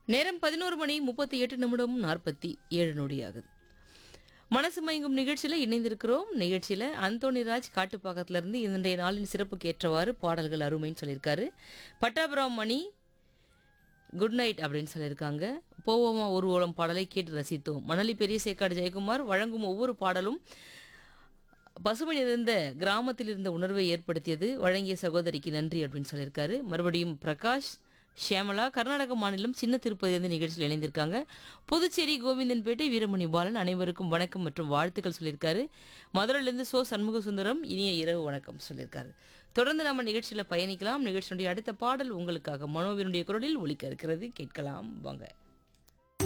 நேரம் பதினோரு மணி முப்பத்தி எட்டு நிமிடம் நாற்பத்தி ஏழு நொடியாகுது மனசு மயங்கும் நிகழ்ச்சியில இணைந்திருக்கிறோம் நிகழ்ச்சியில அந்தோணிராஜ் காட்டுப்பாக்கத்துல இருந்து இன்றைய நாளின் சிறப்புக்கு ஏற்றவாறு பாடல்கள் அருமைன்னு சொல்லியிருக்காரு பட்டாபுரம் மணி குட் நைட் அப்படின்னு சொல்லியிருக்காங்க போவோமா ஒரு ஓலம் பாடலை கேட்டு ரசித்தோம் மணலி பெரிய சேக்காடு ஜெயக்குமார் வழங்கும் ஒவ்வொரு பாடலும் பசுமை நிறைந்த கிராமத்தில் இருந்த உணர்வை ஏற்படுத்தியது வழங்கிய சகோதரிக்கு நன்றி அப்படின்னு சொல்லியிருக்காரு மறுபடியும் பிரகாஷ் ஷியாமலா கர்நாடக மாநிலம் சின்ன திருப்பதி நிகழ்ச்சியில் இணைந்திருக்காங்க புதுச்சேரி கோவிந்தன்பேட்டை வீரமணி பாலன் அனைவருக்கும் வணக்கம் மற்றும் வாழ்த்துக்கள் சொல்லியிருக்காரு மதுரையிலிருந்து சோ சண்முக சுந்தரம் இனிய இரவு வணக்கம் சொல்லியிருக்காரு தொடர்ந்து நம்ம நிகழ்ச்சியில் பயணிக்கலாம் நிகழ்ச்சியினுடைய அடுத்த பாடல் உங்களுக்காக மனோவினுடைய குரலில் ஒலிக்க இருக்கிறது கேட்கலாம் வாங்க